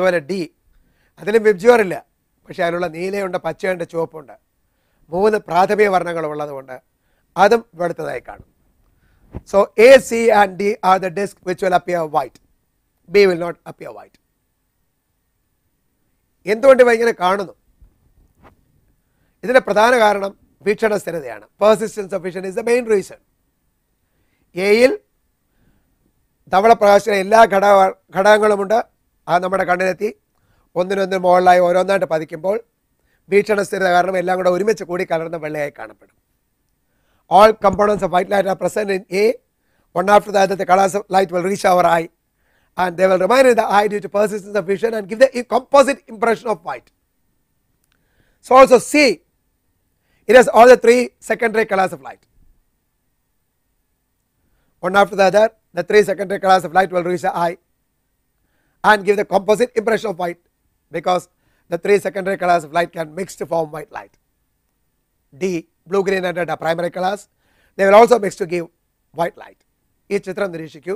അതേപോലെ ഡി അതിലും വിബ്ജുവറില്ല പക്ഷേ അതിലുള്ള നീലയുണ്ട് പച്ചയുണ്ട് ചുവപ്പുണ്ട് മൂന്ന് പ്രാഥമിക വർണ്ണങ്ങൾ ഉള്ളതുകൊണ്ട് അതും വെളുത്തതായി കാണും so A C and D are the disc which will appear white B will not appear white എന്തുകൊണ്ട് ഇവ ഇങ്ങനെ കാണുന്നു ഇതിന്റെ പ്രധാന കാരണം വീക്ഷണ സ്ഥിരതയാണ് persistence of vision is the main reason എയിൽ ധവളപ്രകാശത്തിലെ എല്ലാ ഘടക ഘടകങ്ങളുമുണ്ട് അത് നമ്മുടെ കണ്ണിലെത്തി ഒന്നിനൊന്ന് മുകളിലായി ഓരോന്നായിട്ട് പതിക്കുമ്പോൾ വീക്ഷണ സ്ഥിരത കാരണം എല്ലാം കൂടെ ഒരുമിച്ച് കൂടി കലർന്ന വെള്ളയായി കാണപ്പെടും all components of white light are present in A. One after the other, the colors of light will reach our eye and they will remain in the eye due to persistence of vision and give the i- composite impression of white. So, also C, it has all the three secondary colors of light. One after the other, the three secondary colors of light will reach the eye and give the composite impression of white because the three secondary colors of light can mix to form white light. D, blue, green and red are primary colors. They will also mix to give white light. ഈ ചിത്രം നിരീക്ഷിക്കൂ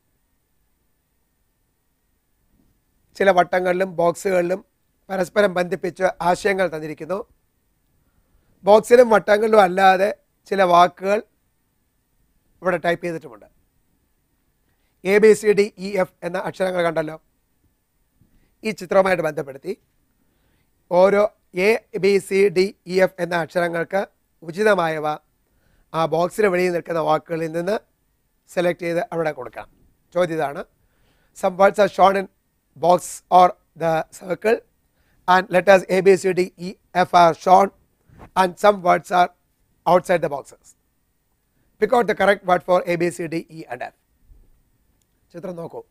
ചില വട്ടങ്ങളിലും ബോക്സുകളിലും പരസ്പരം ബന്ധിപ്പിച്ച് ആശയങ്ങൾ തന്നിരിക്കുന്നു ബോക്സിലും വട്ടങ്ങളിലും അല്ലാതെ ചില വാക്കുകൾ ഇവിടെ ടൈപ്പ് ചെയ്തിട്ടുമുണ്ട് A B C D E F എന്ന അക്ഷരങ്ങൾ കണ്ടല്ലോ ഈ ചിത്രവുമായിട്ട് ബന്ധപ്പെടുത്തി ഓരോ A B C D E F എന്ന അക്ഷരങ്ങൾക്ക് ഉചിതമായവ ആ ബോക്സിന് വെളിയിൽ നിൽക്കുന്ന വാക്കുകളിൽ നിന്ന് സെലക്ട് ചെയ്ത് അവിടെ കൊടുക്കണം ചോദ്യം ഇതാണ് some words are shown in box or the circle and letters A B C D E F are shown and some words are outside the boxes pick out the correct word for A B C D E and F ചിത്രം നോക്കൂ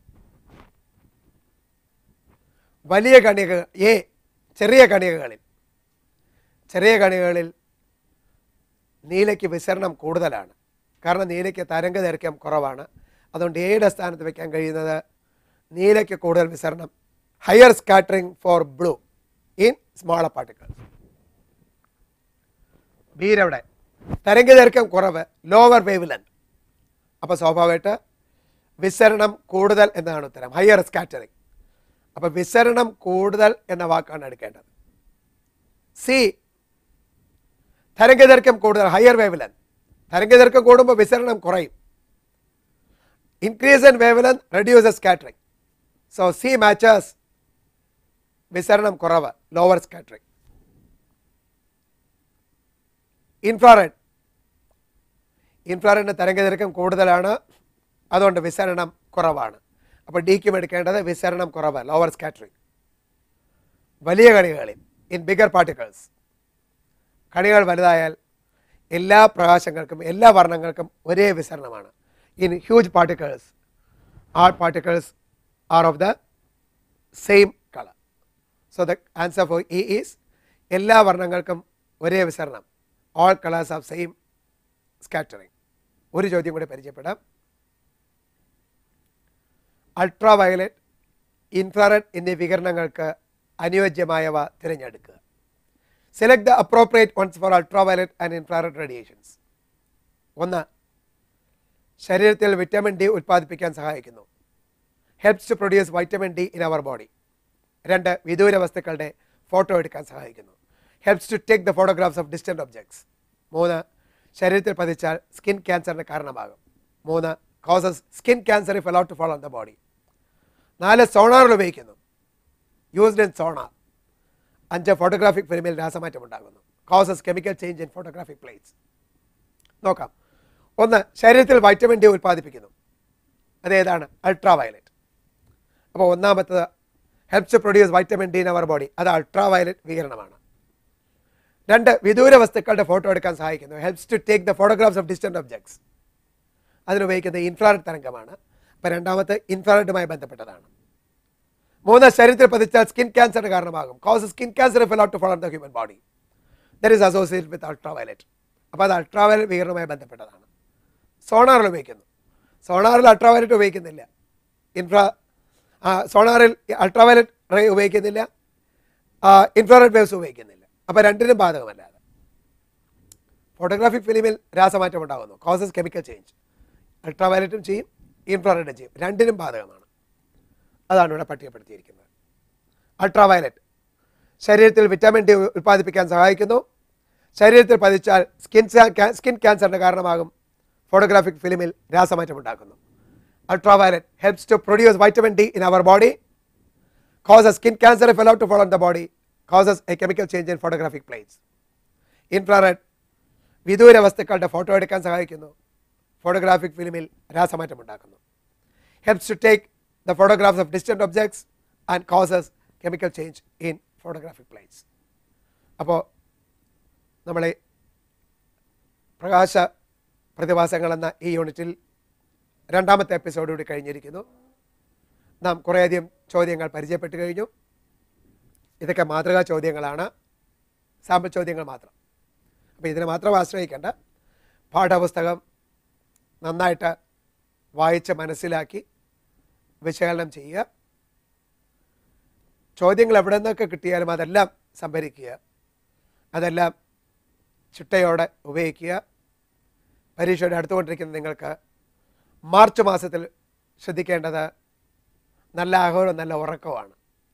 വലിയ കണിക A ചെറിയ കണികകളിൽ ചെറിയ കണികകളിൽ നീലയ്ക്ക് വിസരണം കൂടുതലാണ് കാരണം നീലയ്ക്ക് തരംഗ ദൈർഘ്യം കുറവാണ് അതുകൊണ്ട് എയുടെ സ്ഥാനത്ത് വെക്കാൻ കഴിയുന്നത് നീലയ്ക്ക് കൂടുതൽ വിസരണം higher scattering for blue in smaller particles ബീരവിടെ തരംഗ ദൈർഘ്യം കുറവ് ലോവർ വേവ് ലെന്ത് അപ്പോൾ സ്വാഭാവികമായിട്ട് വിസരണം കൂടുതൽ എന്നതാണ് ഉത്തരം ഹയർ സ്കാറ്ററിംഗ് അപ്പോൾ വിസരണം കൂടുതൽ എന്ന വാക്കാണ് എടുക്കേണ്ടത് സി തരംഗദൈർഘ്യം കൂടുതൽ ഹയർ വേവ് ലെന്ത് തരംഗദൈർഘ്യം കൂടുമ്പോൾ വിസരണം കുറയും increase in wavelength reduces scattering so സി മാച്ചേഴ്സ് വിസരണം കുറവ് ലോവർ സ്കാറ്ററിംഗ് ഇൻഫ്രാറെഡ് ഇൻഫ്രാറെഡിന് തരംഗദൈർഘ്യം കൂടുതലാണ് അതുകൊണ്ട് വിസരണം കുറവാണ് അപ്പോൾ ഡിക്കും എടുക്കേണ്ടത് വിസരണം കുറവ് ലോവർ സ്കാറ്ററിംഗ് വലിയ കണികകളിൽ ഇൻ ബിഗർ പാർട്ടിക്കിൾസ് കണികൾ വലുതായാൽ എല്ലാ പ്രകാശങ്ങൾക്കും എല്ലാ വർണ്ണങ്ങൾക്കും ഒരേ വിസരണമാണ് in huge particles all particles are of the same colour so the answer for E is എല്ലാ വർണ്ണങ്ങൾക്കും ഒരേ വിസരണം all colours of same scattering ഒരു ചോദ്യം കൂടി പരിചയപ്പെടാം അൾട്രാ വയലറ്റ് ഇൻഫ്രാറെഡ് എന്നീ വികിരണങ്ങൾക്ക് അനുയോജ്യമായവ തിരഞ്ഞെടുക്കുക select the appropriate ones for ultraviolet and infrared radiations ഒന്ന് ശരീരത്തിൽ വിറ്റമിൻ ഡി ഉൽപ്പാദിപ്പിക്കാൻ സഹായിക്കുന്നു helps to produce vitamin D in our body രണ്ട് വിദൂര വസ്തുക്കളുടെ ഫോട്ടോ എടുക്കാൻ സഹായിക്കുന്നു helps to take the photographs of distant objects മൂന്ന് ശരീരത്തിൽ പതിച്ചാൽ സ്കിൻ ക്യാൻസറിന് കാരണമാകും മൂന്ന് causes skin cancer if allowed to follow on the body നാല് സോണാറിൽ ഉപയോഗിക്കുന്നു യൂസ്ഡ് ഇൻ സോണാർ അഞ്ച് ഫോട്ടോഗ്രാഫിക് ഫിലിമിൽ രാസമാറ്റം ഉണ്ടാകുന്നു causes chemical change in photographic plates നോക്കാം ഒന്ന് ശരീരത്തിൽ വൈറ്റമിൻ ഡി ഉൽപ്പാദിപ്പിക്കുന്നു അതേതാണ് അൾട്രാ വയലറ്റ് അപ്പോൾ ഒന്നാമത്തത് helps to produce vitamin D in our body അത് അൾട്രാ വയലറ്റ് വികിരണമാണ് രണ്ട് വിദൂര വസ്തുക്കളുടെ ഫോട്ടോ എടുക്കാൻ സഹായിക്കുന്നു helps to take the photographs of distant objects അതിനുപയോഗിക്കുന്നത് ഇൻഫ്രാറെഡ് തരംഗമാണ് അപ്പോൾ രണ്ടാമത്തെ ഇൻഫ്രാറെഡുമായി ബന്ധപ്പെട്ടതാണ് മൂന്ന് ശരീരത്തിൽ പതിച്ചാൽ സ്കിൻ ക്യാൻസറിന് കാരണമാകും cause skin cancer if allowed to follow the human body that is associated with ultraviolet അപ്പോൾ അത് അൾട്രാ വയലറ്റ് വികിരണവുമായി ബന്ധപ്പെട്ടതാണ് സോണാറിൽ ഉപയോഗിക്കുന്നു സോണാറിൽ അൾട്രാ വയലറ്റ് ഉപയോഗിക്കുന്നില്ല ഇൻഫ്രാ സോണാറിൽ അൾട്രാ വയലറ്റ് റേ ഉപയോഗിക്കുന്നില്ല ഇൻഫ്രാറെഡ് വേവ്സ് ഉപയോഗിക്കുന്നില്ല അപ്പോൾ രണ്ടിനും ബാധകമല്ലാതെ ഫോട്ടോഗ്രാഫിക് ഫിലിമിൽ രാസമാറ്റം ഉണ്ടാകുന്നു കോസസ് കെമിക്കൽ ചേഞ്ച് അൾട്രാ വയലറ്റും ചെയ്യും ഇൻഫ്രാറെഡും ചെയ്യും രണ്ടിനും ബാധകമാണ് അതാണ് ഇവിടെ പട്ടികപ്പെടുത്തിയിരിക്കുന്നത് അൾട്രാവയലറ്റ് ശരീരത്തിൽ വിറ്റാമിൻ ഡി ഉൽപ്പാദിപ്പിക്കാൻ സഹായിക്കുന്നു ശരീരത്തിൽ പതിച്ചാൽ സ്കിൻ സ്കിൻ ക്യാൻസറിന് കാരണമാകും ഫോട്ടോഗ്രാഫിക് ഫിലിമിൽ രാസമാറ്റം ഉണ്ടാക്കുന്നു ultraviolet helps to produce vitamin D in our body causes skin cancer if allowed to fall on the body, causes a chemical change in photographic planes. Infrared വിദൂര വസ്തുക്കളുടെ ഫോട്ടോ എടുക്കാൻ സഹായിക്കുന്നു photographic ഫിലിമിൽ രാസമാറ്റം ഉണ്ടാക്കുന്നു helps to take the photographs of distant objects and causes chemical change in photographic planes അപ്പോൾ നമ്മളെ പ്രകാശ പ്രതിഭാസങ്ങൾ എന്ന ഈ യൂണിറ്റിൽ രണ്ടാമത്തെ എപ്പിസോഡ് കൂടി കഴിഞ്ഞിരിക്കുന്നു നാം കുറേയധികം ചോദ്യങ്ങൾ പരിചയപ്പെട്ട് കഴിഞ്ഞു ഇതൊക്കെ മാതൃകാ ചോദ്യങ്ങളാണ് സാമ്പിൾ ചോദ്യങ്ങൾ മാത്രം അപ്പോൾ ഇതിനെ മാത്രം ആശ്രയിക്കേണ്ട പാഠപുസ്തകം നന്നായിട്ട് വായിച്ച് മനസ്സിലാക്കി വിശകലനം ചെയ്യുക ചോദ്യങ്ങൾ എവിടെ നിന്നൊക്കെ കിട്ടിയാലും അതെല്ലാം സംഭരിക്കുക അതെല്ലാം ചിട്ടയോടെ ഉപയോഗിക്കുക പരീക്ഷയുടെ അടുത്തുകൊണ്ടിരിക്കുന്ന നിങ്ങൾക്ക് മാർച്ച് മാസത്തിൽ ശ്രദ്ധിക്കേണ്ടത് നല്ല ആഹാരവും നല്ല ഉറക്കവുമാണ്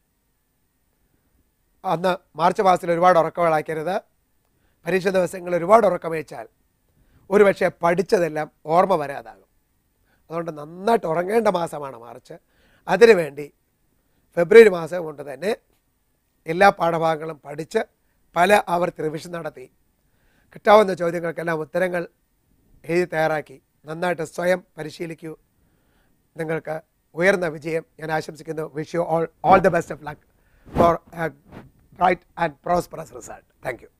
അന്ന് മാർച്ച് മാസത്തിൽ ഒരുപാട് ഉറക്കങ്ങളാക്കരുത് പരീക്ഷ ദിവസങ്ങളിൽ ഒരുപാട് ഉറക്കമേച്ചാൽ ഒരുപക്ഷെ പഠിച്ചതെല്ലാം ഓർമ്മ വരാതാകും അതുകൊണ്ട് നന്നായിട്ട് ഉറങ്ങേണ്ട മാസമാണ് മാർച്ച് അതിനുവേണ്ടി ഫെബ്രുവരി മാസം കൊണ്ട് തന്നെ എല്ലാ പാഠഭാഗങ്ങളും പഠിച്ച് പല ആവർത്തി റിവിഷൻ നടത്തി കിട്ടാവുന്ന ചോദ്യങ്ങൾക്കെല്ലാം ഉത്തരങ്ങൾ എഴുതി തയ്യാറാക്കി നന്നായിട്ട് സ്വയം പരിശീലിക്കൂ നിങ്ങൾക്ക് ഉയർന്ന വിജയം ഞാൻ ആശംസിക്കുന്നു wish you all all the best of luck for bright and prosperous result thank U